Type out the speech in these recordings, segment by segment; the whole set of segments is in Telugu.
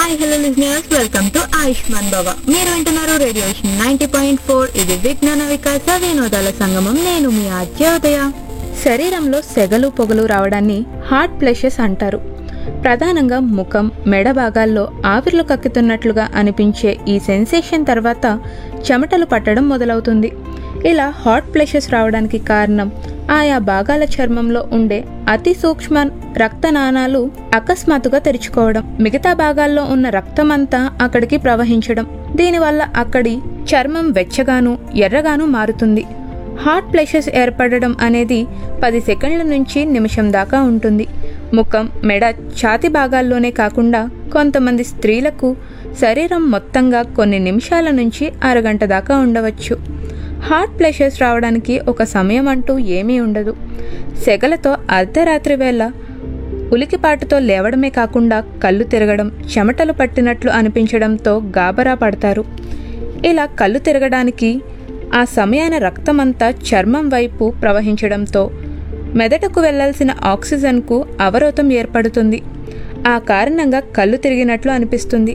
hi hello listeners welcome to Ayushman Baba మీరు వింటున్నారు రేడియో నైన్టీ పాయింట్ ఫోర్ ఇది విజ్ఞాన వికాస వినోదాల సంగమం నేను మీ ఆద్యోదయ శరీరంలో సెగలు పొగలు రావడాన్ని హార్ట్ ప్లెషెస్ అంటారు ప్రధానంగా ముఖం మెడ భాగాల్లో ఆవిర్లు కక్కుతున్నట్లుగా అనిపించే ఈ సెన్సేషన్ తర్వాత చెమటలు పట్టడం మొదలవుతుంది ఇలా హాట్ ప్లెషెస్ రావడానికి కారణం ఆయా భాగాల చర్మంలో ఉండే అతి సూక్ష్మ రక్తనాళాలు అకస్మాత్తుగా తెరుచుకోవడం మిగతా భాగాల్లో ఉన్న రక్తమంతా అక్కడికి ప్రవహించడం దీనివల్ల అక్కడి చర్మం వెచ్చగాను ఎర్రగాను మారుతుంది హాట్ ప్లెషెస్ ఏర్పడడం అనేది పది సెకండ్ల నుంచి నిమిషం దాకా ఉంటుంది ముఖం మెడ ఛాతి భాగాల్లోనే కాకుండా కొంతమంది స్త్రీలకు శరీరం మొత్తంగా కొన్ని నిమిషాల నుంచి అరగంట దాకా ఉండవచ్చు హాట్ ప్లెషెస్ రావడానికి ఒక సమయం అంటూ ఏమీ ఉండదు సెగలతో అర్ధరాత్రి వేళ ఉలికిపాటుతో లేవడమే కాకుండా కళ్ళు తిరగడం చెమటలు పట్టినట్లు అనిపించడంతో గాబరా పడతారు ఇలా కళ్ళు తిరగడానికి ఆ సమయాన రక్తమంతా చర్మం వైపు ప్రవహించడంతో మెదడుకు వెళ్లాల్సిన ఆక్సిజన్కు అవరోధం ఏర్పడుతుంది ఆ కారణంగా కళ్ళు తిరిగినట్లు అనిపిస్తుంది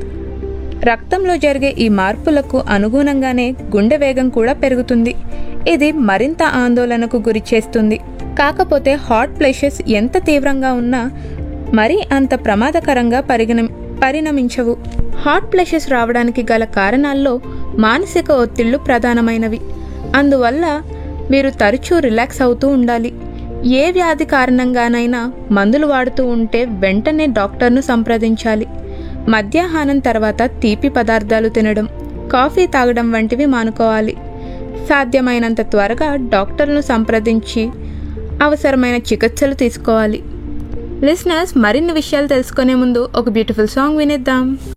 రక్తంలో జరిగే ఈ మార్పులకు అనుగుణంగానే గుండె వేగం కూడా పెరుగుతుంది ఇది మరింత ఆందోళనకు గురి చేస్తుంది కాకపోతే హాట్ ప్లేషెస్ ఎంత తీవ్రంగా ఉన్నా మరీ అంత ప్రమాదకరంగా పరిగణ పరిణమించవు హాట్ ప్లేషెస్ రావడానికి గల కారణాల్లో మానసిక ఒత్తిళ్లు ప్రధానమైనవి అందువల్ల మీరు తరచూ రిలాక్స్ అవుతూ ఉండాలి ఏ వ్యాధి కారణంగానైనా మందులు వాడుతూ ఉంటే వెంటనే డాక్టర్ను సంప్రదించాలి మధ్యాహ్నం తర్వాత తీపి పదార్థాలు తినడం కాఫీ తాగడం వంటివి మానుకోవాలి సాధ్యమైనంత త్వరగా డాక్టర్ను సంప్రదించి అవసరమైన చికిత్సలు తీసుకోవాలి లిసనర్స్ మరిన్ని విషయాలు తెలుసుకునే ముందు ఒక బ్యూటిఫుల్ సాంగ్ వినేద్దాం